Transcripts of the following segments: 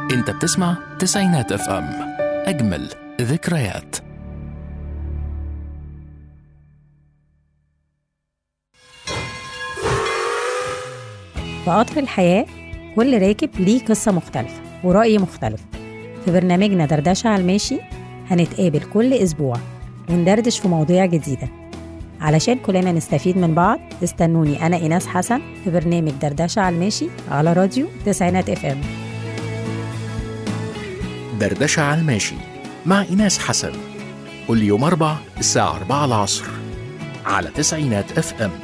انت بتسمع تسعينات اف ام اجمل ذكريات في قطر الحياة كل راكب ليه قصة مختلفة ورأي مختلف في برنامجنا دردشة على الماشي هنتقابل كل أسبوع وندردش في مواضيع جديدة علشان كلنا نستفيد من بعض استنوني أنا إيناس حسن في برنامج دردشة على الماشي على راديو تسعينات اف ام دردشة على الماشي مع إيناس حسن كل يوم أربع الساعة 4 العصر على تسعينات اف ام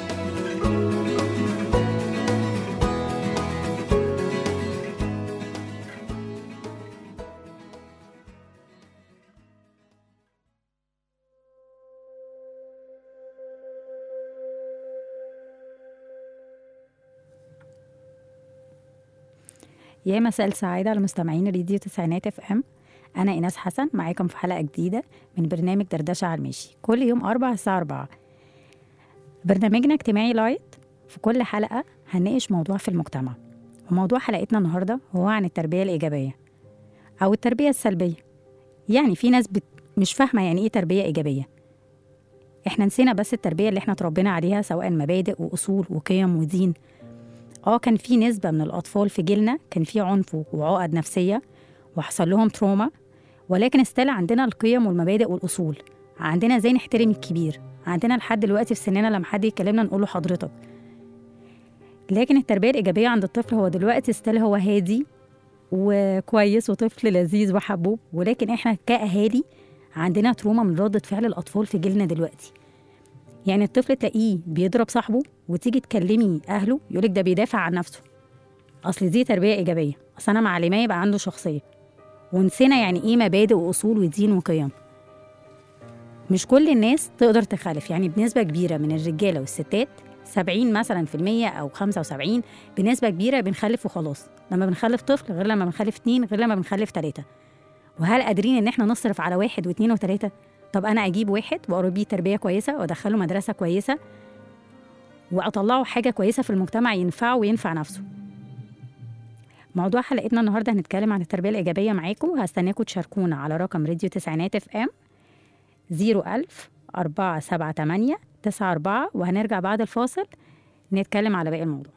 يا مساء السعادة على مستمعين راديو تسعينات اف ام أنا إيناس حسن معاكم في حلقة جديدة من برنامج دردشة على الماشي كل يوم أربع الساعة أربعة برنامجنا اجتماعي لايت في كل حلقة هنناقش موضوع في المجتمع وموضوع حلقتنا النهاردة هو عن التربية الإيجابية أو التربية السلبية يعني في ناس بت... مش فاهمة يعني إيه تربية إيجابية إحنا نسينا بس التربية اللي إحنا اتربينا عليها سواء مبادئ وأصول وقيم ودين اه كان في نسبة من الأطفال في جيلنا كان في عنف وعقد نفسية وحصل لهم تروما ولكن استال عندنا القيم والمبادئ والأصول عندنا ازاي نحترم الكبير عندنا لحد دلوقتي في سننا لما حد يكلمنا نقول له حضرتك لكن التربية الإيجابية عند الطفل هو دلوقتي استال هو هادي وكويس وطفل لذيذ وحبوب ولكن احنا كأهالي عندنا تروما من ردة فعل الأطفال في جيلنا دلوقتي يعني الطفل تلاقيه بيضرب صاحبه وتيجي تكلمي اهله يقولك ده بيدافع عن نفسه اصل دي تربيه ايجابيه اصل انا معلماه يبقى عنده شخصيه ونسينا يعني ايه مبادئ واصول ودين وقيم مش كل الناس تقدر تخالف يعني بنسبه كبيره من الرجاله والستات 70 مثلا في المية أو 75 بنسبة كبيرة بنخلف وخلاص لما بنخلف طفل غير لما بنخلف اتنين غير لما بنخلف تلاتة وهل قادرين إن احنا نصرف على واحد واتنين وتلاتة طب انا اجيب واحد واربيه تربيه كويسه وادخله مدرسه كويسه واطلعه حاجه كويسه في المجتمع ينفعه وينفع نفسه موضوع حلقتنا النهارده هنتكلم عن التربيه الايجابيه معاكم وهستناكم تشاركونا على رقم راديو تسعينات اف ام 01000 478 94 وهنرجع بعد الفاصل نتكلم على باقي الموضوع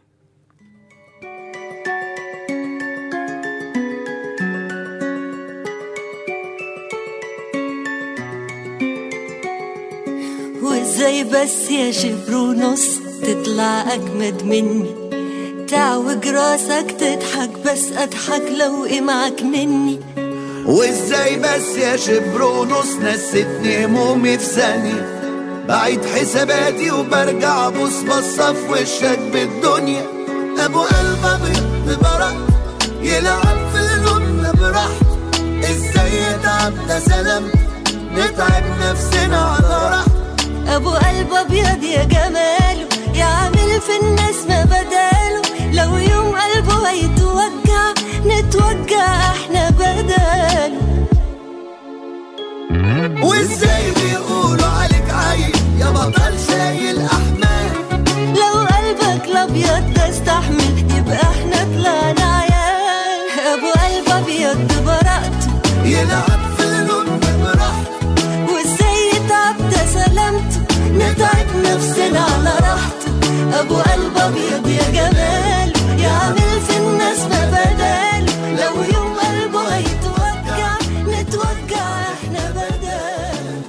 وازاي بس يا شبر ونص تطلع اجمد مني تعوج راسك تضحك بس اضحك لو ايه معاك مني وازاي بس يا شبر ونص نستني همومي في ثانية بعيد حساباتي وبرجع بص بصة في وشك بالدنيا ابو قلب ابيض ببرق يلعب في النوم براحته ازاي يتعب ده سلام نتعب نفسنا على راحته ابو قلب ابيض يا جماله يعمل في الناس ما بداله لو يوم قلبه هيتوجع نتوجع احنا بداله وازاي بيقولوا عليك عيل يا بطل شايل احمال لو قلبك الابيض ده استحمل يبقى احنا طلعنا عيال ابو قلب ابيض ببراءته يلعب في النوم براحته وازاي يتعب ده سلامته نتعب نفسنا على راحته ابو قلب ابيض يا جمال يعمل في الناس ما بداله لو يوم قلبه هيتوجع نتوجع احنا بداله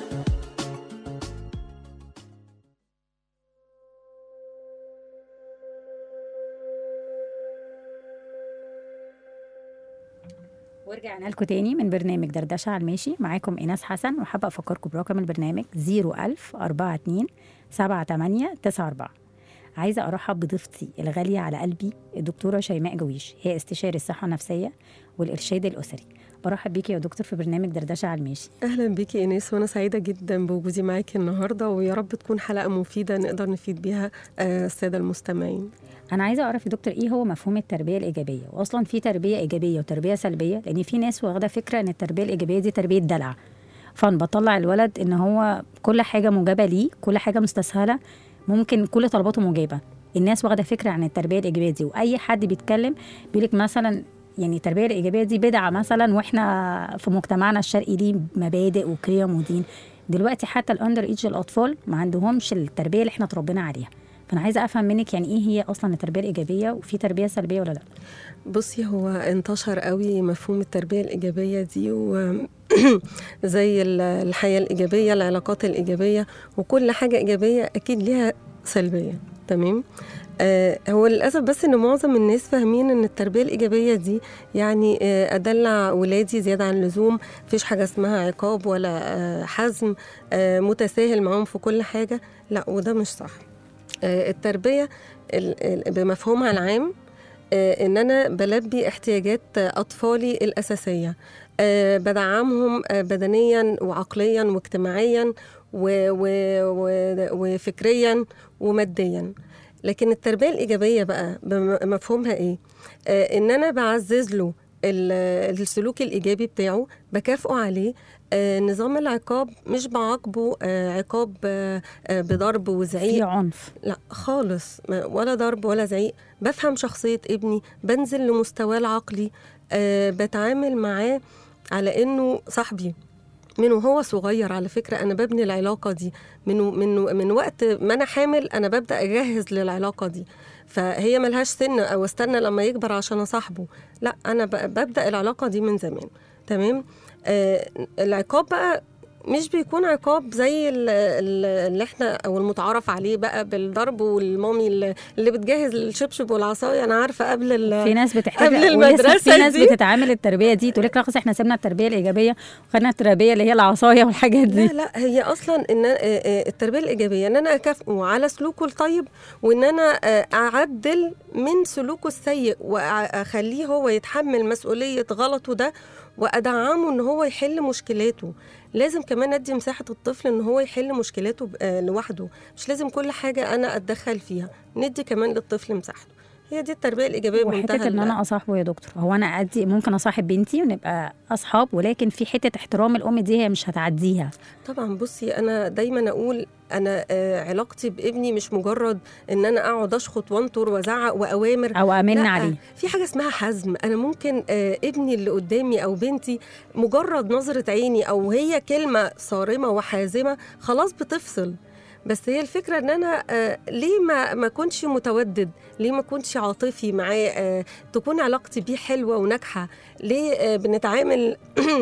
ورجعنا لكم تاني من برنامج دردشة على الماشي معاكم إيناس حسن وحابة أفكركم برقم البرنامج 01000 42 78 94 عايزة أرحب بضيفتي الغالية على قلبي الدكتورة شيماء جويش هي استشاري الصحة النفسية والإرشاد الأسري برحب بيكي يا دكتور في برنامج دردشة على الماشي اهلا بيكي ايناس وانا سعيده جدا بوجودي معاكي النهارده ويا رب تكون حلقه مفيده نقدر نفيد بيها آه، الساده المستمعين انا عايزه اعرف يا دكتور ايه هو مفهوم التربيه الايجابيه واصلا في تربيه ايجابيه وتربيه سلبيه لان في ناس واخده فكره ان التربيه الايجابيه دي تربيه دلع فانا بطلع الولد ان هو كل حاجه مجابه ليه كل حاجه مستسهله ممكن كل طلباته مجابه الناس واخده فكره عن التربيه الايجابيه دي واي حد بيتكلم بيقول لك مثلا يعني التربيه الايجابيه دي بدعه مثلا واحنا في مجتمعنا الشرقي ليه مبادئ وقيم ودين دلوقتي حتى الاندر ايدج الاطفال ما عندهمش التربيه اللي احنا اتربينا عليها فانا عايزه افهم منك يعني ايه هي اصلا التربيه الايجابيه وفي تربيه سلبيه ولا لا بصي هو انتشر قوي مفهوم التربية الإيجابية دي و زي ال- الحياة الإيجابية العلاقات الإيجابية وكل حاجة إيجابية أكيد ليها سلبية تمام آه هو للأسف بس إن معظم الناس فاهمين إن التربية الإيجابية دي يعني آه أدلع ولادي زيادة عن اللزوم مفيش حاجة اسمها عقاب ولا آه حزم آه متساهل معاهم في كل حاجة لا وده مش صح آه التربية ال- ال- بمفهومها العام آه، ان انا بلبي احتياجات آه، اطفالي الاساسيه آه، بدعمهم آه، بدنيا وعقليا واجتماعيا و و و وفكريا وماديا لكن التربيه الايجابيه بقى بمفهومها ايه آه، ان انا بعزز له ال- السلوك الايجابي بتاعه بكافئه عليه آه، نظام العقاب مش بعاقبه آه، عقاب آه، آه، بضرب وزعيق في عنف لا خالص ما- ولا ضرب ولا زعيق بفهم شخصية ابني بنزل لمستواه العقلي أه بتعامل معاه على انه صاحبي من وهو صغير على فكرة أنا ببني العلاقة دي من من من وقت ما أنا حامل أنا ببدأ أجهز للعلاقة دي فهي ملهاش سن أو استنى لما يكبر عشان أصاحبه لا أنا ب- ببدأ العلاقة دي من زمان تمام آه العقاب بقى مش بيكون عقاب زي ال- ال- اللي احنا او المتعارف عليه بقى بالضرب والمامي اللي اللي بتجهز الشبشب والعصايه انا عارفه قبل ال- في ناس بتحتاج قبل ولسه المدرسة في ناس دي. بتتعامل التربيه دي تقول لك لا خلاص احنا سيبنا التربيه الايجابيه وخدنا التربيه اللي هي العصايه والحاجات دي لا لا هي اصلا ان آه، آه، التربيه الايجابيه ان انا اكافئه على سلوكه الطيب وان انا آه، اعدل من سلوكه السيء واخليه هو يتحمل مسؤوليه غلطه ده وادعمه ان هو يحل مشكلاته لازم كمان ادي مساحه الطفل ان هو يحل مشكلاته ب- آه، لوحده مش لازم كل حاجه انا اتدخل فيها ندي كمان للطفل مساحته هي دي التربيه الايجابيه بمنتهى وحته ان ال- انا اصاحبه يا دكتور هو انا ادي ممكن اصاحب بنتي ونبقى اصحاب ولكن في حته احترام الام دي هي مش هتعديها طبعا بصي انا دايما اقول انا آه، علاقتي بابني مش مجرد ان انا اقعد اشخط وانطر وازعق واوامر او امن لا، عليه في حاجه اسمها حزم انا ممكن آه، ابني اللي قدامي او بنتي مجرد نظره عيني او هي كلمه صارمه وحازمه خلاص بتفصل بس هي الفكره ان انا آه، ليه ما ما اكونش متودد ليه ما اكونش عاطفي معاه آه، تكون علاقتي بيه حلوه وناجحه ليه آه، بنتعامل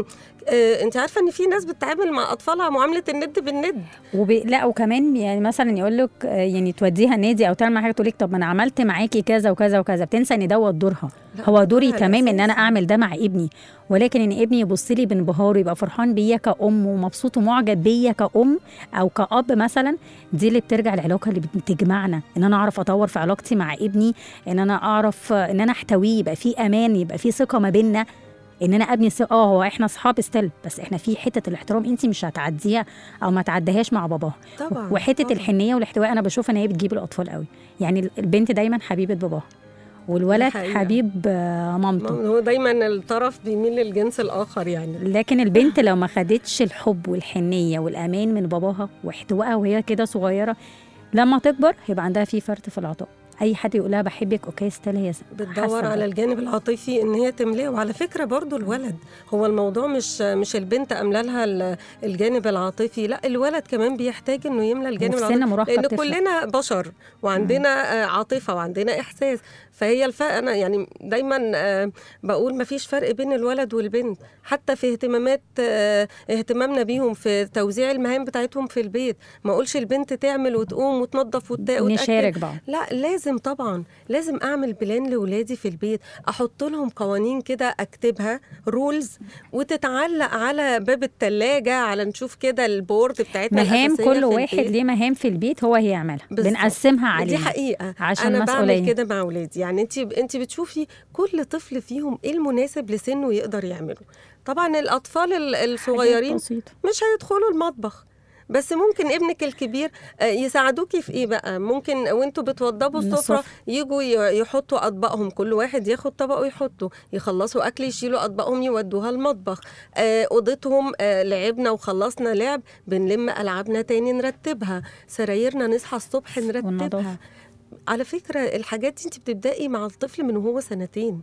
آه، انت عارفه ان في ناس بتتعامل مع اطفالها معامله الند بالند وب... لا وكمان يعني مثلا يقول لك آه، يعني توديها النادي او تعمل معاها حاجه تقول لك طب ما انا عملت معاكي كذا وكذا وكذا بتنسى ان دوت دورها لا، هو دوري دورها تمام ان انا الأساسي. اعمل ده مع ابني ولكن ان ابني يبص لي بانبهار ويبقى فرحان بيا كأم ومبسوط ومعجب بيا كأم او كأب مثلا دي اللي بترجع العلاقه اللي بتجمعنا ان انا اعرف اطور في علاقتي مع ابني ان انا اعرف آه، ان انا احتويه يبقى في امان يبقى في ثقه ما بيننا ان انا ابني ثقه اه هو احنا اصحاب ستيل بس احنا في حته الاحترام انت مش هتعديها او ما تعديهاش مع باباها طبعا وحته طبعاً. الحنيه والاحتواء انا بشوف ان هي بتجيب الاطفال قوي يعني البنت دايما حبيبه باباها والولد حقيقة. حبيب آه، مامته هو دايما الطرف بيميل للجنس الاخر يعني لكن البنت لو ما خدتش الحب والحنيه والامان من باباها واحتوائها وهي كده صغيره لما تكبر هيبقى عندها في فرط في العطاء اي حد يقول لها بحبك اوكي ستيل هي بتدور حاسة على بده. الجانب العاطفي ان هي تملاه وعلى فكره برضو الولد هو الموضوع مش مش البنت املى لها ال- الجانب العاطفي لا الولد كمان بيحتاج انه يملى الجانب وفي سن العاطفي مراهقة لان بتفرق. كلنا بشر وعندنا آه، عاطفه وعندنا احساس فهي الف... انا يعني دايما آه، بقول ما فيش فرق بين الولد والبنت حتى في اهتمامات آه، اهتمامنا بيهم في توزيع المهام بتاعتهم في البيت ما اقولش البنت تعمل وتقوم وتنظف وت- وتاكل نشارك بعض لا لازم طبعا لازم اعمل بلان لاولادي في البيت احط لهم قوانين كده اكتبها رولز وتتعلق على باب الثلاجه على نشوف كده البورد بتاعتنا مهام الأساسية كل في واحد البيت. ليه مهام في البيت هو هيعملها بالظبط. بنقسمها عليه دي حقيقه عشان انا مسؤولية. بعمل كده مع اولادي يعني انت انت بتشوفي كل طفل فيهم ايه المناسب لسنه يقدر يعمله طبعا الاطفال ال- الصغيرين حاجات بسيطة. مش هيدخلوا المطبخ بس ممكن ابنك الكبير آه، يساعدوكي في ايه بقى ممكن وانتوا بتوضبوا السفره السفرة. يجوا ي- يحطوا اطباقهم كل واحد ياخد طبقه يحطه يخلصوا اكل يشيلوا اطباقهم يودوها المطبخ آه، اوضتهم آه، لعبنا وخلصنا لعب بنلم العابنا تاني نرتبها سرايرنا نصحى الصبح نرتبها والنظافة. على فكره الحاجات دي انت بتبداي مع الطفل من وهو سنتين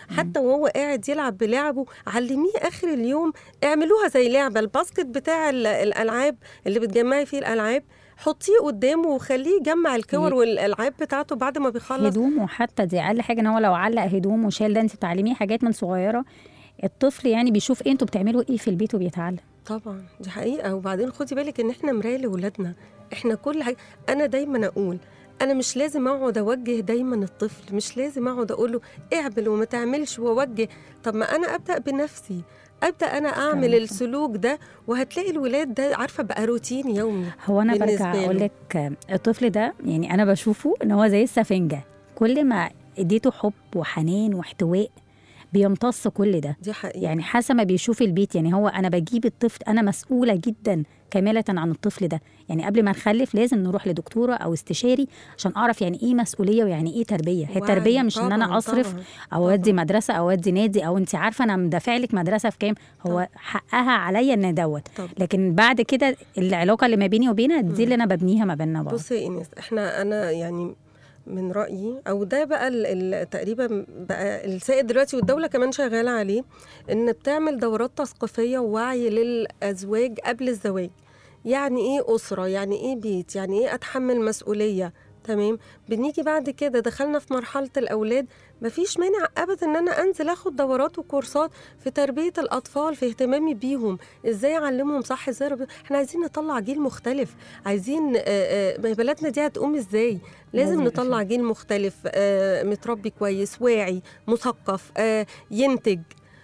حتى وهو قاعد يلعب بلعبه علميه اخر اليوم اعملوها زي لعبه الباسكت بتاع ال- الالعاب اللي بتجمعي فيه الالعاب حطيه قدامه وخليه يجمع الكور ي- والالعاب بتاعته بعد ما بيخلص هدومه حتى دي اقل حاجه ان هو لو علق هدومه وشال ده انت بتعلميه حاجات من صغيره الطفل يعني بيشوف إيه انتوا بتعملوا ايه في البيت وبيتعلم طبعا دي حقيقه وبعدين خدي بالك ان احنا مرايه لاولادنا احنا كل حاجه انا دايما اقول انا مش لازم اقعد اوجه دايما الطفل مش لازم اقعد اقول له اعمل وما تعملش واوجه طب ما انا ابدا بنفسي ابدا انا اعمل فهمت. السلوك ده وهتلاقي الولاد ده عارفه بقى روتين يومي هو انا بالنسبة برجع له. اقول لك الطفل ده يعني انا بشوفه ان هو زي السفنجه كل ما اديته حب وحنان واحتواء بيمتص كل ده دي حقيقه يعني حسب ما بيشوف البيت يعني هو انا بجيب الطفل انا مسؤوله جدا كامله عن الطفل ده يعني قبل ما نخلف لازم نروح لدكتوره او استشاري عشان اعرف يعني ايه مسؤوليه ويعني ايه تربيه هي وعي. التربيه مش ان طبعاً، انا اصرف طبعاً، او اودي طبعاً. مدرسه او اودي نادي او انت عارفه انا مدافع لك مدرسه في كام هو حقها عليا ان دوت طب. لكن بعد كده العلاقه اللي ما بيني وبينها دي اللي انا ببنيها ما بيننا بعض بصي يا ايناس احنا انا يعني من رايي او ده بقى ال- ال- تقريبا بقى السائد دلوقتي والدوله كمان شغاله عليه ان بتعمل دورات تثقيفيه ووعي للازواج قبل الزواج يعني ايه اسره يعني ايه بيت يعني ايه اتحمل مسؤوليه تمام بنيجي بعد كده دخلنا في مرحله الاولاد مفيش مانع ابدا ان انا انزل اخد دورات وكورسات في تربيه الاطفال في اهتمامي بيهم ازاي اعلمهم صح ازاي ربي... احنا عايزين نطلع جيل مختلف عايزين آه، آه، ما هي بلدنا دي هتقوم ازاي لازم لازم يبقى نطلع جيل مختلف آه، متربي كويس واعي مثقف آه، ينتج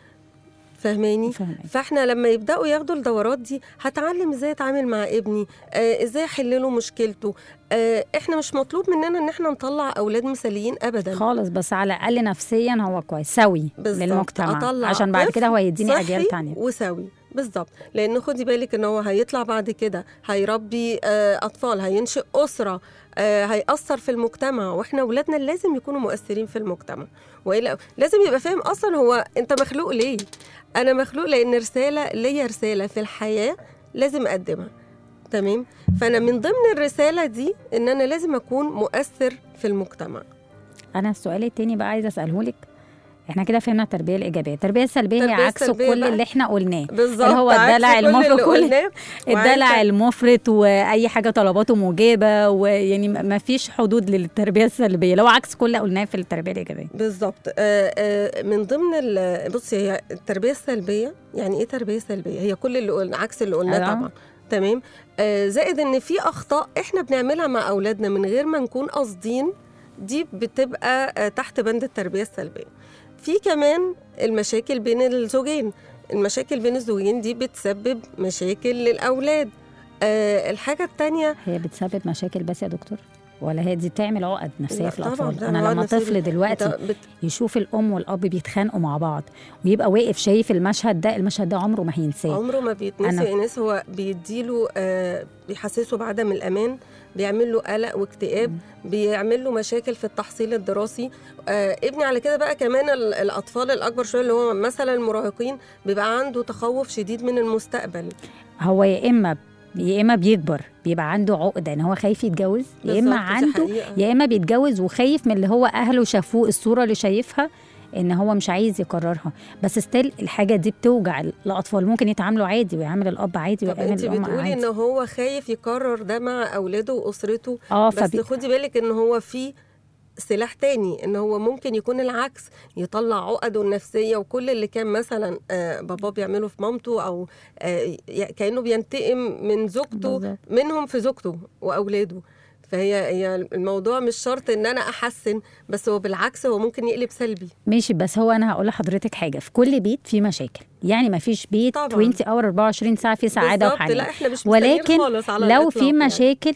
فاهماني فاهمة. فاحنا لما يبداوا ياخدوا الدورات دي هتعلم ازاي اتعامل مع ابني آه ازاي احل له مشكلته آه احنا مش مطلوب مننا ان احنا نطلع اولاد مثاليين ابدا خالص بس على الاقل نفسيا هو كويس سوي بالظبط. للمجتمع أطلع عشان بعد طفل كده هو يديني صحي اجيال تانية وسوي بالظبط لان خدي بالك ان هو هيطلع بعد كده هيربي آه، اطفال هينشئ اسره آه، هيأثر في المجتمع واحنا اولادنا لازم يكونوا مؤثرين في المجتمع والا لازم يبقى فاهم اصلا هو انت مخلوق ليه انا مخلوق لان رساله ليا رساله في الحياه لازم اقدمها تمام فانا من ضمن الرساله دي ان انا لازم اكون مؤثر في المجتمع انا السؤال التاني بقى عايزه اساله لك احنا كده فهمنا التربيه الايجابيه التربيه السلبيه هي التربية عكس السلبية كل بقى. اللي احنا قلناه بالظبط اللي هو عكس الدلع كل المفرط اللي كل قلناه. الدلع وعايزة- المفرط واي حاجه طلباته موجبه ويعني ما فيش حدود للتربيه السلبيه اللي هو عكس كل اللي قلناه في التربيه الايجابيه بالظبط آه، آه، من ضمن ال- بصي هي التربيه السلبيه يعني ايه تربيه سلبيه هي كل اللي قلنا عكس اللي قلناه أيوة. طبعا تمام آه، زائد ان في اخطاء احنا بنعملها مع اولادنا من غير ما نكون قاصدين دي بتبقى آه، تحت بند التربيه السلبيه في كمان المشاكل بين الزوجين المشاكل بين الزوجين دي بتسبب مشاكل للاولاد آه، الحاجه الثانيه هي بتسبب مشاكل بس يا دكتور ولا هي دي بتعمل عقد نفسيه لا في طبعاً، الاطفال ده انا عقد لما نفسية. طفل دلوقتي بت- يشوف الام والاب بيتخانقوا مع بعض ويبقى واقف شايف المشهد ده المشهد ده عمره ما هينساه عمره ما بيتنسي أنا- يا ناس هو بيديله آه بيحسسه بعدم الامان بيعمل له قلق واكتئاب بيعمل له مشاكل في التحصيل الدراسي آه ابني على كده بقى كمان ال- الاطفال الاكبر شويه اللي هو مثلا المراهقين بيبقى عنده تخوف شديد من المستقبل هو يا اما يا اما بيكبر بيبقى عنده عقده ان هو خايف يتجوز يا اما بالظبط، دي عنده حقيقة. يا اما بيتجوز وخايف من اللي هو اهله شافوه الصوره اللي شايفها ان هو مش عايز يكررها بس ستيل الحاجه دي بتوجع الاطفال ممكن يتعاملوا عادي ويعامل الاب عادي طب ويعامل انت الام بتقولي عادي ان هو خايف يكرر ده مع اولاده واسرته اه بس فبي... خدي بالك ان هو في سلاح تاني ان هو ممكن يكون العكس يطلع عقده النفسيه وكل اللي كان مثلا آه، باباه بيعمله في مامته او آه، ي- كانه بينتقم من زوجته بالظبط. منهم في زوجته واولاده فهي هي الموضوع مش شرط ان انا احسن بس هو بالعكس هو ممكن يقلب سلبي ماشي بس هو انا هقول لحضرتك حاجه في كل بيت في مشاكل يعني ما فيش بيت طبعاً. 20 اور 24 ساعه في سعاده بالظبط، وحنان لا احنا مش مستنيين ولكن خالص على لو في الإطلاق يعني. مشاكل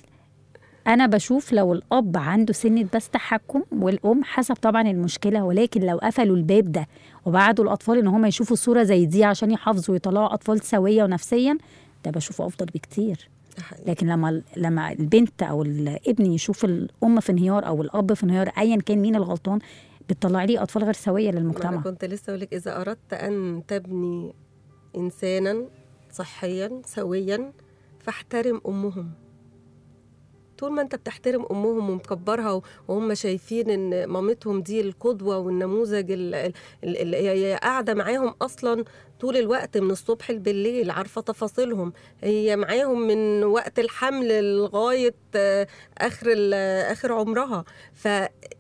انا بشوف لو الاب عنده سنه بس تحكم والام حسب طبعا المشكله ولكن لو قفلوا الباب ده وبعدوا الاطفال ان هم يشوفوا صوره زي دي عشان يحافظوا ويطلعوا اطفال سويه ونفسيا ده بشوفه افضل بكتير ده حقيقي. لكن لما لما البنت او الابن يشوف الام في انهيار او الاب في انهيار ايا كان مين الغلطان بتطلع لي اطفال غير سويه ما للمجتمع انا كنت لسه اقول لك اذا اردت ان تبني انسانا صحيا سويا فاحترم امهم طول ما انت بتحترم امهم ومكبرها وهم شايفين ان مامتهم دي القدوه والنموذج ال- ال- اللي هي قاعده معاهم اصلا طول الوقت من الصبح بالليل عارفه تفاصيلهم هي معاهم من وقت الحمل لغايه آه، اخر ال- اخر عمرها ف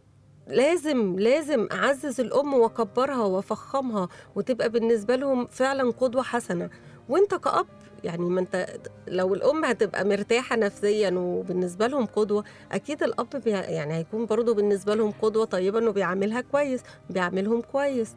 لازم لازم اعزز الام واكبرها وافخمها وتبقى بالنسبه لهم فعلا قدوه حسنه وانت كأب يعني ما انت لو الام هتبقى مرتاحه نفسيا وبالنسبه لهم قدوه اكيد الاب بي يعني هيكون برضه بالنسبه لهم قدوه طيبه انه بيعاملها كويس بيعاملهم كويس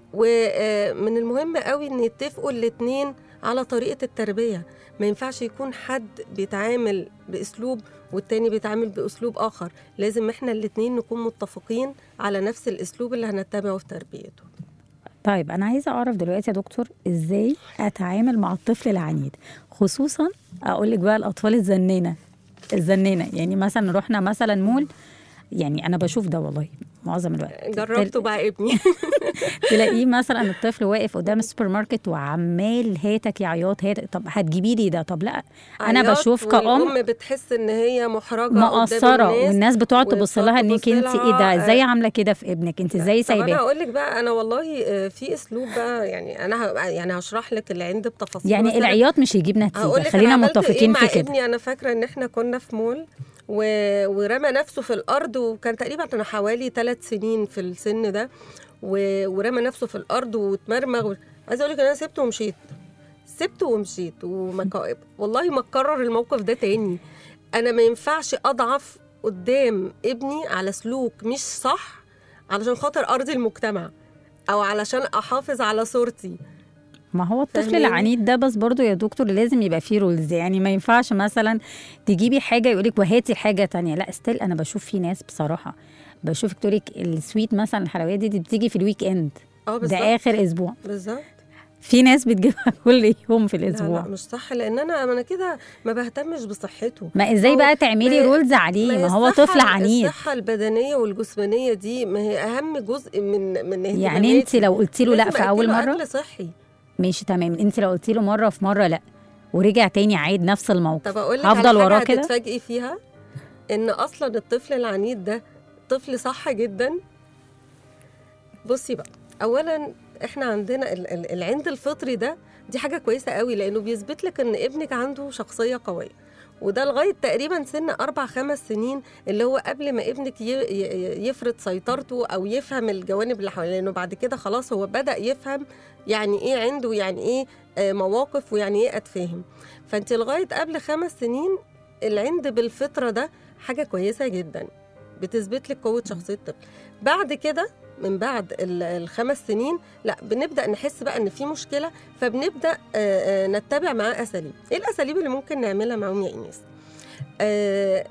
ومن المهم قوي ان يتفقوا الاتنين على طريقه التربيه ما ينفعش يكون حد بيتعامل باسلوب والتاني بيتعامل باسلوب اخر لازم احنا الاتنين نكون متفقين على نفس الاسلوب اللي هنتبعه في تربيته طيب انا عايزه اعرف دلوقتي يا دكتور ازاي اتعامل مع الطفل العنيد خصوصا اقول لك بقى الاطفال الزنانه الزنانه يعني مثلا رحنا مثلا مول يعني انا بشوف ده والله معظم الوقت جربته بقى ابني تلاقيه مثلا الطفل واقف قدام السوبر ماركت وعمال هاتك يا عياط هاتك طب هتجيبي لي ده طب لا انا عياط بشوف كأم والام بتحس ان هي محرجه قدام مقصره الناس والناس بتقعد تبص وبتقعد لها انك تبص انت ايه لها، ده ازاي آه، عامله كده في ابنك انت ازاي طب انا سايباه هقول لك بقى انا والله آه، في اسلوب بقى يعني انا ه- يعني هشرح لك اللي عندي بتفاصيل بس يعني أنا العياط مش هيجيب هقول نتيجه لك خلينا أنا عملت متفقين إيه في مع كده ابني انا فاكره ان احنا كنا في مول و... ورمى نفسه في الارض وكان تقريبا انا حوالي ثلاث سنين في السن ده و... ورمى نفسه في الارض واتمرمغ و... عايزه اقول لك إن انا سبته ومشيت سبته ومشيت وما ك... والله ما اتكرر الموقف ده تاني انا ما ينفعش اضعف قدام ابني على سلوك مش صح علشان خاطر ارضي المجتمع او علشان احافظ على صورتي ما هو الطفل فاهماني؟ العنيد ده بس برضو يا دكتور لازم يبقى فيه رولز يعني ما ينفعش مثلا تجيبي حاجه يقولك وهاتي حاجه تانية لا ستيل انا بشوف في ناس بصراحه بشوف تقولك السويت مثلا الحلويات دي, دي بتيجي في الويك اند اه بالظبط ده اخر اسبوع بالظبط في ناس بتجيبها كل يوم في لا الاسبوع لا مش صح لان انا ما انا كده ما بهتمش بصحته ما ازاي هو- بقى تعملي ما- رولز عليه هي ما هو الصحة- طفل عنيد الصحه البدنيه والجسمانيه دي ما هي اهم جزء من من يعني اهتماماتي. انت لو قلتي له لا لازم في اول أكله مره اكل صحي ماشي تمام انت لو قلتي له مره في مره لا ورجع تاني عيد نفس الموقف طب اقول لك هفضل على وراه حاجه كده هتتفاجئي فيها ان اصلا الطفل العنيد ده طفل صح جدا بصي بقى اولا احنا عندنا ال- ال- العند الفطري ده دي حاجه كويسه قوي لانه بيثبت لك ان ابنك عنده شخصيه قويه وده لغايه تقريبا سن اربع خمس سنين اللي هو قبل ما ابنك ي- ي- يفرض سيطرته او يفهم الجوانب اللي حواليه لانه بعد كده خلاص هو بدا يفهم يعني ايه عنده يعني ايه آه، مواقف ويعني ايه اتفاهم فانت لغايه قبل خمس سنين العند بالفطره ده حاجه كويسه جدا بتثبت لك قوه شخصيه الطفل بعد كده من بعد ال- الخمس سنين لا بنبدا نحس بقى ان في مشكله فبنبدا آه، آه، نتبع معاه اساليب ايه الاساليب اللي ممكن نعملها معاهم يا ايناس آه،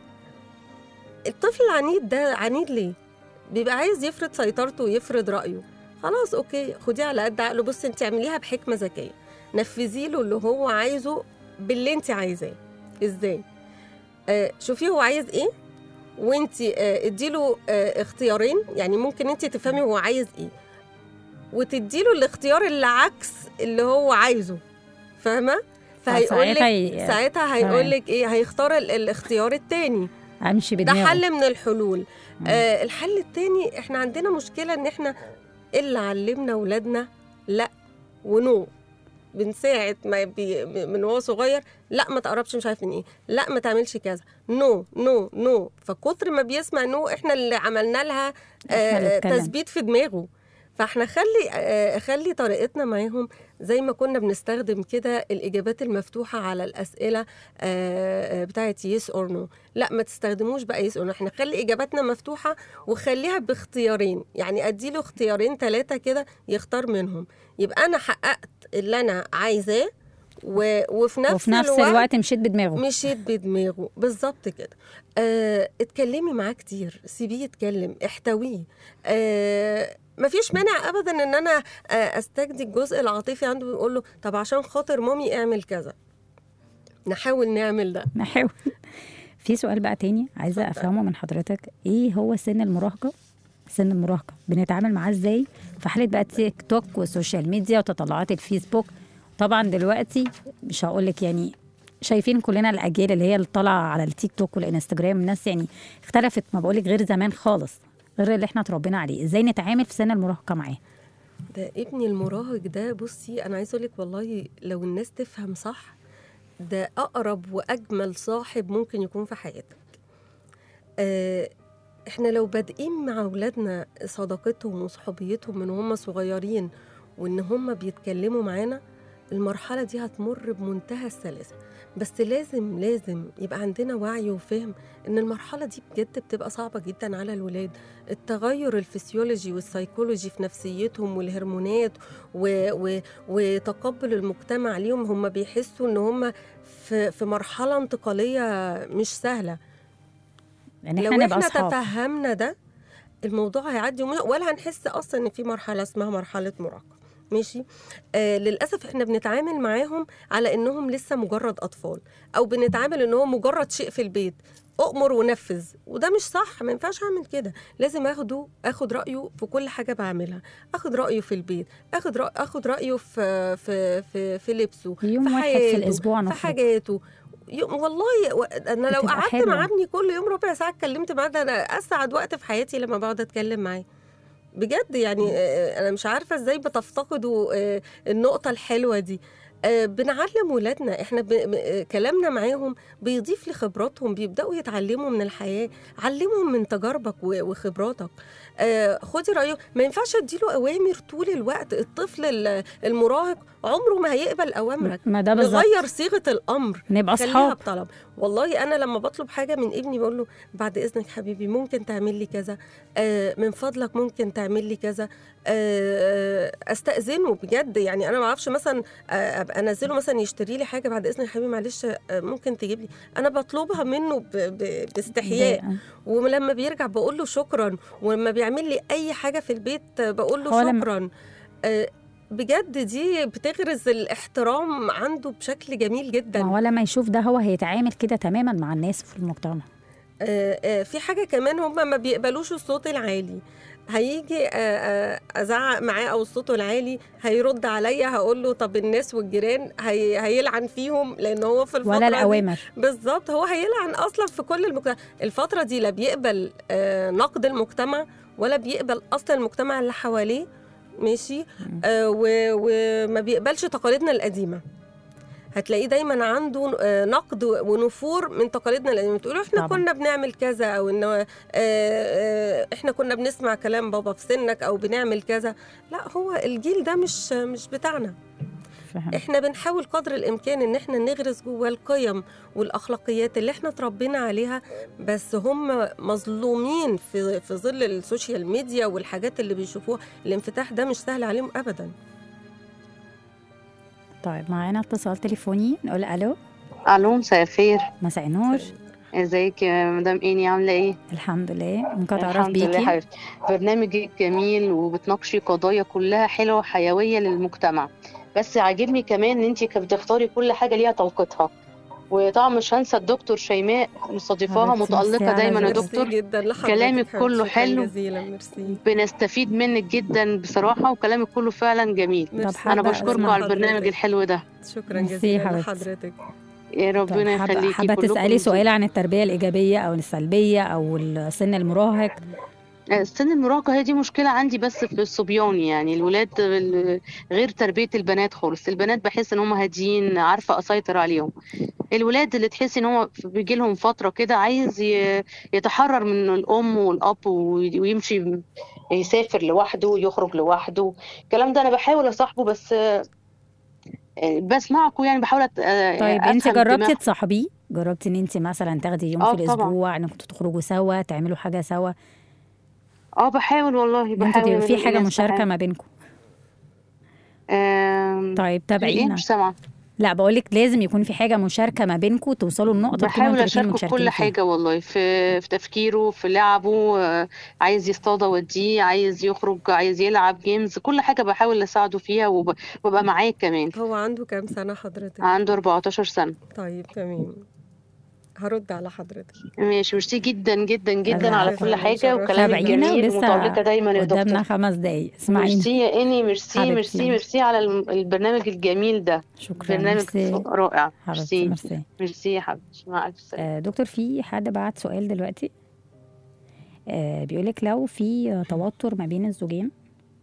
الطفل العنيد ده عنيد ليه بيبقى عايز يفرض سيطرته ويفرض رايه خلاص اوكي خديه على قد عقله بصي انت اعمليها بحكمه ذكيه نفذي له اللي هو عايزه باللي انت عايزاه ازاي آه شوفي هو عايز ايه وانت آه اديله آه اختيارين يعني ممكن انت تفهمي هو عايز ايه وتديله الاختيار اللي عكس اللي هو عايزه فاهمه فهيقول فساعتها لك ي- ساعتها تمام. هيقول لك ايه هيختار ال- الاختيار التاني امشي ده بدماغه حل من الحلول آه الحل التاني احنا عندنا مشكله ان احنا اللي علمنا ولادنا لا ونو من ساعه ما بي من وهو صغير لا ما تقربش مش عارف من ايه لا ما تعملش كذا نو نو نو فكتر ما بيسمع نو احنا اللي عملنا لها إحنا اللي آه نتكلم. تثبيت في دماغه فاحنا خلي آه خلي طريقتنا معاهم زي ما كنا بنستخدم كده الاجابات المفتوحه على الاسئله آه آه، بتاعت يس اور نو لا ما تستخدموش بقى يس اور نو احنا خلي اجاباتنا مفتوحه وخليها باختيارين يعني اديله اختيارين ثلاثه كده يختار منهم يبقى انا حققت اللي انا عايزاه و... وفي نفس, وفي نفس الوقت الوقت مشيت بدماغه مشيت بدماغه بالظبط كده آه، اتكلمي معاه كتير سيبيه يتكلم احتويه آه، مفيش مانع ابدا ان انا آه، استجدي الجزء العاطفي عنده ويقول له طب عشان خاطر مامي اعمل كذا نحاول نعمل ده نحاول في سؤال بقى تاني عايزه افهمه من حضرتك ايه هو سن المراهقه سن المراهقه بنتعامل معاه ازاي في حاله بقى تيك توك والسوشيال ميديا وتطلعات الفيسبوك طبعا دلوقتي مش هقول لك يعني شايفين كلنا الاجيال اللي هي اللي طالعه على التيك توك والانستجرام الناس يعني اختلفت ما بقولك غير زمان خالص غير اللي احنا اتربينا عليه ازاي نتعامل في سن المراهقه معاه ده ابني المراهق ده بصي انا عايزه اقول لك والله لو الناس تفهم صح ده اقرب واجمل صاحب ممكن يكون في حياتك آه احنا لو بادئين مع اولادنا صداقتهم وصحوبيتهم من هم صغيرين وان هم بيتكلموا معانا المرحله دي هتمر بمنتهى السلاسه بس لازم لازم يبقى عندنا وعي وفهم ان المرحله دي بجد بتبقى صعبه جدا على الولاد التغير الفسيولوجي والسيكولوجي في نفسيتهم والهرمونات و... و... وتقبل المجتمع ليهم هم بيحسوا ان هم في... في مرحله انتقاليه مش سهله يعني لو احنا نبقى احنا اصحاب تفهمنا ده الموضوع هيعدي وم- ولا هنحس اصلا ان في مرحله اسمها مرحله مراهقه ماشي آه للاسف احنا بنتعامل معاهم على انهم لسه مجرد اطفال او بنتعامل ان هو مجرد شيء في البيت اؤمر ونفذ وده مش صح ما ينفعش اعمل كده لازم اخده اخد رايه في كل حاجه بعملها اخد رايه في البيت اخد رأ... اخد رايه في في في, في لبسه يوم في واحد في حياته، الأسبوع في نخرج. حاجاته يوم والله و- انا لو بتبقى قعدت حلوة. مع ابني كل يوم ربع ساعه اتكلمت معاه ده انا اسعد وقت في حياتي لما بقعد اتكلم معاه بجد يعني آه، انا مش عارفه ازاي بتفتقدوا آه، النقطه الحلوه دي آه، بنعلم ولادنا احنا ب... ب- آه، كلامنا معاهم بيضيف لخبراتهم بيبداوا يتعلموا من الحياه علمهم من تجاربك و- وخبراتك آه، خدي رايه ما ينفعش اديله اوامر طول الوقت الطفل ال- المراهق عمره ما هيقبل اوامرك ما ده بالظبط نغير صيغه الامر نبقى خليها اصحاب بطلب والله انا لما بطلب حاجه من ابني بقول له بعد اذنك حبيبي ممكن تعمل لي كذا آه من فضلك ممكن تعمل لي كذا آه استاذنه بجد يعني انا ما اعرفش مثلا آه ابقى انزله مثلا يشتري لي حاجه بعد اذنك حبيبي معلش آه ممكن تجيب لي انا بطلبها منه ب ب باستحياء ده- ولما بيرجع بقول له شكرا ولما بيعمل لي اي حاجه في البيت آه، بقول هو له لما- شكرا آه بجد دي بتغرز الاحترام عنده بشكل جميل جدا ما هو لما يشوف ده هو هيتعامل كده تماما مع الناس في المجتمع آه، آه، في حاجة كمان هم ما بيقبلوش الصوت العالي هيجي آه، آه، ازعق معاه او الصوت العالي هيرد عليا هقول له طب الناس والجيران هي هيلعن فيهم لان هو في الفتره ولا دي- الاوامر بالظبط هو هيلعن اصلا في كل المجتمع الفتره دي لا بيقبل آه، نقد المجتمع ولا بيقبل اصلا المجتمع اللي حواليه ماشي آه، و- وما بيقبلش تقاليدنا القديمه هتلاقيه دايما عنده آه، نقد ونفور من تقاليدنا القديمه تقولوا احنا طبعاً. كنا بنعمل كذا او ان آه، آه، احنا كنا بنسمع كلام بابا في سنك او بنعمل كذا لا هو الجيل ده مش مش بتاعنا فهم. احنا بنحاول قدر الامكان ان احنا نغرس جواه القيم والاخلاقيات اللي احنا اتربينا عليها بس هم مظلومين في في ظل السوشيال ميديا والحاجات اللي بيشوفوها الانفتاح ده مش سهل عليهم ابدا طيب معانا اتصال تليفوني نقول الو الو مساء الخير مساء النور ازيك يا مدام ايني عامله ايه الحمد لله ممكن اتعرف الحمد لله بيكي حبيبتي برنامجك جميل وبتناقشي قضايا كلها حلوه وحيويه للمجتمع بس عاجبني كمان ان انت بتختاري كل حاجه ليها طلقتها وطبعا مش هنسى الدكتور شيماء مستضيفاها حبيبتي، ميرسي متالقه على دايما يا ذوقك. دكتور ميرسي جدا لحضرتك كلامك حبيبتي، كله شكراً حلو. جزيلا ميرسي بنستفيد منك جدا بصراحه وكلامك كله فعلا جميل ميرسي حابة انا بشكركم أسمع على البرنامج حضرتك. الحلو ده شكرا ميرسي جزيلا حبيبتي. لحضرتك يا طيب ربنا حابة, يخليكي حابة كلكم تسألي انتوا. سؤال عن التربية الإيجابية أو السلبية أو سن المراهق سن المراهقة هي دي مشكلة عندي بس في الصبيان يعني الولاد ال- غير تربية البنات خالص البنات بحس ان هم هاديين عارفة اسيطر عليهم الولاد اللي تحس ان هو بيجي لهم فترة كده عايز ي- يتحرر من الام والاب وي- ويمشي يسافر لوحده يخرج لوحده الكلام ده انا بحاول اصاحبه بس آه، بسمعكم يعني بحاول أت- آه، طيب أنت أفهم جربتي دماغكم. تصاحبيه؟ جربتي إن أنت مثلا تاخدي يوم آه، في طبعاً. الأسبوع إنكم تخرجوا سوا تعملوا حاجة سوا اه بحاول والله إن بحاول أنتوا في من حاجة الناس مشاركة بحاول. ما بينكم آم، طيب ايه تابعينا مش سامعة لا بقولك لازم يكون في حاجة مشاركة ما بينكم توصلوا لنقطة تكونوا بحاول انتوا الاتنين اشاركه في متشاركين كل فيها. حاجه والله في في تفكيره في لعبه آه، عايز يصطاد اوديه عايز يخرج عايز يلعب جيمز كل حاجه بحاول اساعده فيها وب- وابقى معاه كمان هو عنده كام سنة حضرتك؟ عنده 14 سنه طيب تمام هرد على حضرتك ماشي ميرسي جدا جدا جدا أنا على عارفة كل إن حاجة شرفتينا وكلامك تابعينا جميل ولسه ومتألقة دايما يا قدامنا دكتور خمس دقايق اسمعينا ميرسي يا إني ميرسي حبيبتي. ميرسي ميرسي على الم- البرنامج الجميل ده شكرا برنامج ميرسي رائع حبيبتي ميرسي ميرسي ميرسي يا حبيبتي مع ألف سلامة آه، دكتور في حد بعت سؤال دلوقتي آه، بيقولك لو في توتر ما بين الزوجين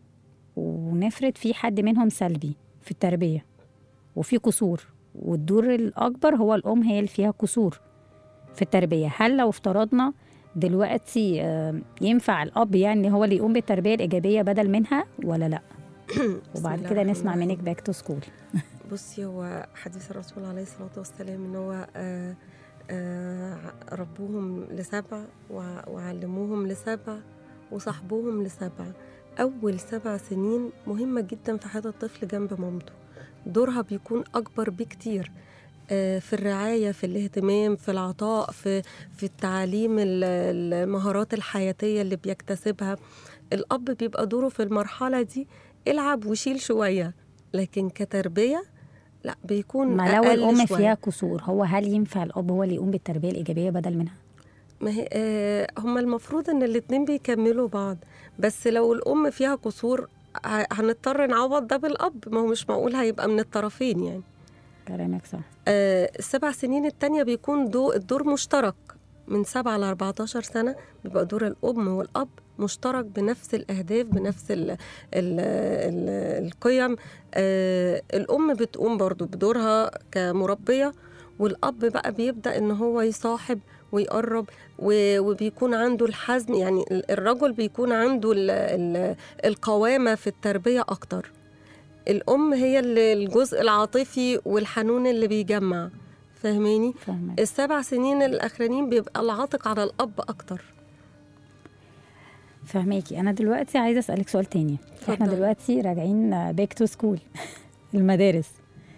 ونفرض في حد منهم سلبي في التربية وفي قصور والدور الأكبر هو الأم هي اللي فيها قصور في التربية هل لو افترضنا دلوقتي آه، ينفع الأب يعني هو اللي يقوم بالتربية الإيجابية بدل منها ولا لأ وبعد الله كده الرحمن نسمع الرحيم. منك باك تو سكول بصي هو حديث الرسول عليه الصلاة والسلام إن هو آه آه ربوهم لسبع وع- وعلموهم لسبع وصاحبوهم لسبع أول سبع سنين مهمة جدا في حياة الطفل جنب مامته دورها بيكون أكبر بكتير آه، في الرعاية في الاهتمام في العطاء في في التعليم ال- المهارات الحياتية اللي بيكتسبها الأب بيبقى دوره في المرحلة دي العب وشيل شوية لكن كتربية لا بيكون ما لو أقل الأم شوية. فيها قصور هو هل ينفع الأب هو اللي يقوم بالتربية الإيجابية بدل منها؟ ما هي آه هما المفروض ان الاتنين بيكملوا بعض بس لو الام فيها قصور ه- هنضطر نعوض ده بالاب ما هو مش معقول هيبقى من الطرفين يعني كلامك صح آه السبع سنين التانية بيكون دو الدور مشترك من سبعة ل 14 سنة بيبقى دور الأم والأب مشترك بنفس الأهداف بنفس ال ال ال القيم آه الأم بتقوم برضو بدورها كمربية والأب بقى بيبدأ إن هو يصاحب ويقرب و- وبيكون عنده الحزم يعني ال- الرجل بيكون عنده ال ال القوامة في التربية أكتر الأم هي اللي الجزء العاطفي والحنون اللي بيجمع فاهماني فاهمك السبع سنين الأخرانيين بيبقى العاتق على الأب أكتر فهماكي انا دلوقتي عايزه اسالك سؤال تاني احنا اتفضلي. دلوقتي راجعين باك تو سكول المدارس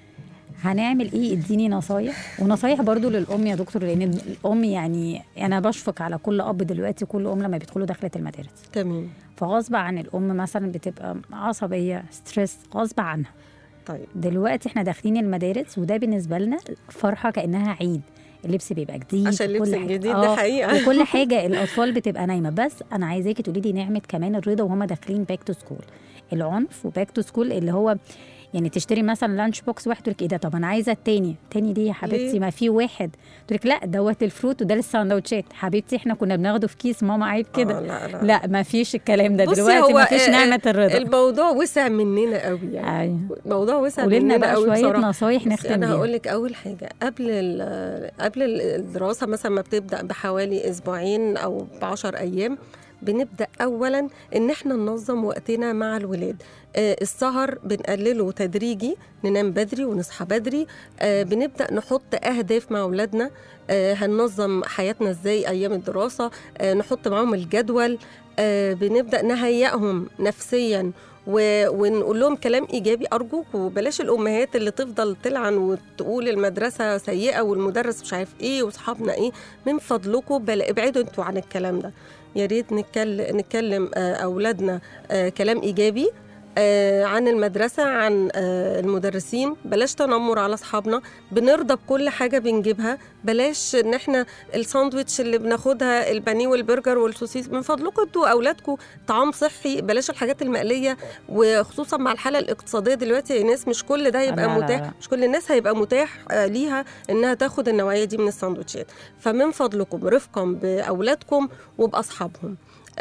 هنعمل ايه اديني نصايح ونصايح برضو للام يا دكتور لان الام يعني انا بشفق على كل اب دلوقتي كل ام لما بيدخلوا دخلة المدارس تمام فغصب عن الام مثلا بتبقى عصبيه ستريس غصب عنها طيب دلوقتي احنا داخلين المدارس وده بالنسبه لنا فرحه كانها عيد اللبس بيبقى جديد عشان اللبس وكل حاجة. الجديد آه، ده حقيقة وكل حاجه الاطفال بتبقى نايمه بس انا عايزاكي تقولي لي نعمه كمان الرضا وهم داخلين باك تو سكول العنف وباك تو سكول اللي هو يعني تشتري مثلا لانش بوكس واحد تقول لك ايه ده طب انا عايزه التاني التاني ليه يا حبيبتي ليه؟ ما في واحد تقول لك لا دوت الفروت وده للساندوتشات حبيبتي احنا كنا بناخده في كيس ماما عيب كده آه، لا لا لا ما فيش الكلام ده بصي دلوقتي هو ما فيش آه، نعمه الرضا الموضوع وسع مننا قوي يعني ايوه الموضوع وسع قولي لنا مننا بقى قوي شويه بصراحة نصايح بصي نختم انا بيها هقول لك اول حاجه قبل ال- قبل الدراسه مثلا ما بتبدا بحوالي اسبوعين او ب 10 ايام بنبدا اولا ان احنا ننظم وقتنا مع الولاد آه السهر بنقلله تدريجي ننام بدري ونصحى بدري آه بنبدا نحط اهداف مع اولادنا آه هننظم حياتنا ازاي ايام الدراسه آه نحط معاهم الجدول آه بنبدا نهيئهم نفسيا و... ونقول لهم كلام ايجابي ارجوكوا بلاش الامهات اللي تفضل تلعن وتقول المدرسه سيئه والمدرس مش عارف ايه واصحابنا ايه من فضلكم بل... ابعدوا انتوا عن الكلام ده يا ريت نتكلم نتكلم آه، اولادنا آه، كلام ايجابي آه، عن المدرسة عن آه، المدرسين بلاش تنمر على أصحابنا بنرضى بكل حاجة بنجيبها بلاش إن إحنا الساندوتش اللي بناخدها البانيه والبرجر والسوسيس من فضلكم انتوا أولادكم طعام صحي بلاش الحاجات المقلية وخصوصا مع الحالة الاقتصادية دلوقتي يا ناس مش كل ده هيبقى لا، لا، متاح لا. مش كل الناس هيبقى متاح آه، ليها إنها تاخد النوعية دي من الساندوتشات فمن فضلكم رفقا بأولادكم وبأصحابهم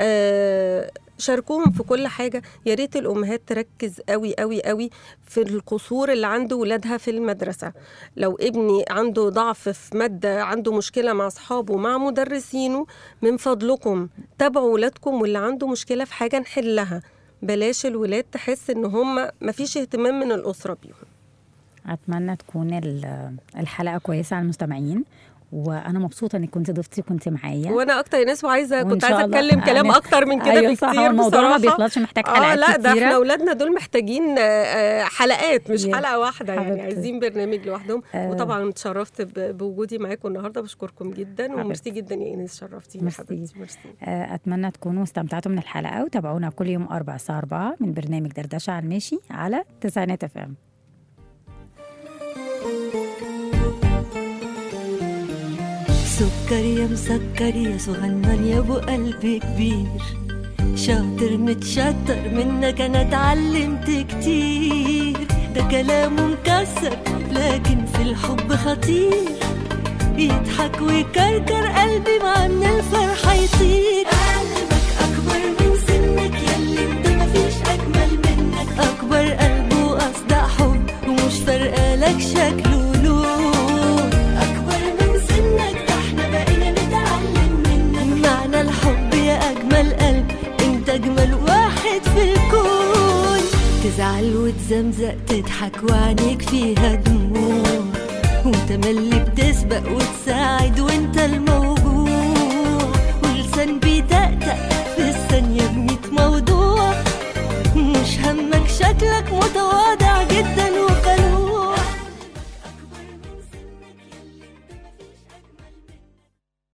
آه، شاركوهم في كل حاجة يا ريت الأمهات تركز قوي قوي قوي في القصور اللي عند ولادها في المدرسة لو ابني عنده ضعف في مادة عنده مشكلة مع أصحابه مع مدرسينه من فضلكم تابعوا ولادكم واللي عنده مشكلة في حاجة نحلها بلاش الولاد تحس ان هم مفيش اهتمام من الاسره بيهم اتمنى تكون ال- الحلقه كويسه على المستمعين وانا مبسوطه انك كنت ضيفتي كنت معايا وانا اكتر ناس وعايزه وإن كنت شاء عايزه الله اتكلم كلام أنا- اكتر من كده ايوه بكتير صح هو الموضوع ما بصراحة. بيخلصش محتاج اه حلقات لا ده كتيره احنا اولادنا دول محتاجين آه، آه، حلقات مش يا حلقه واحده يعني حبيبتي. عايزين برنامج لوحدهم آه. وطبعا اتشرفت ب- بوجودي معاكم النهارده بشكركم جدا حبيبتي. وميرسي جدا يا ايناس شرفتيني ميرسي. حبيبتي ميرسي آه، اتمنى تكونوا استمتعتوا من الحلقه وتابعونا كل يوم اربع الساعه 4 من برنامج دردشه على الماشي على تسعينات اف ام سكر يا مسكر يا صغنن يا ابو قلب كبير شاطر متشطر منك انا اتعلمت كتير ده كلامه مكسر لكن في الحب خطير يضحك ويكركر قلبي مع من الفرحة يطير قلبك أكبر من سنك ياللي انت مفيش أجمل منك أكبر قلب وأصدق حب ومش فارقة لك شكله لون أكبر من سنك ده احنا بقينا نتعلم منك معنى الحب يا أجمل قلب انت أجمل واحد في الكون تزعل وتزمزق تضحك وعينيك فيها دموع وتملي بتسبق وتساعد وانت الموجوع ولسان بيتأتأ في الثانية بميت موضوع مش همك شكلك متواضع